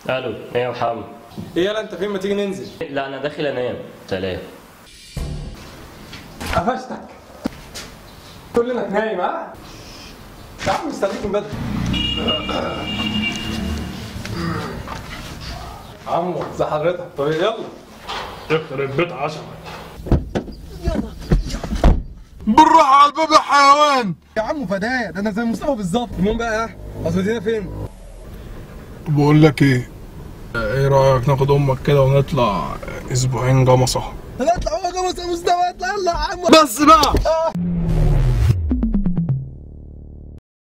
الو ايه يا محمد ايه يلا انت فين ما تيجي ننزل لا انا داخل انام سلام قفشتك تقول لي انك نايم ها يا عم مستنيك من بدري عمو زي حضرتك طب يلا يخرب بيت عشرة بالراحة على الباب يا حيوان يا عم فدايا ده انا زي مصطفى بالظبط المهم بقى ها قصدنا فين بقول لك ايه ايه رأيك ناخد امك كده ونطلع اسبوعين جمصة هنطلع هو جوز مستوى يطلع يلا يا عم بس بقى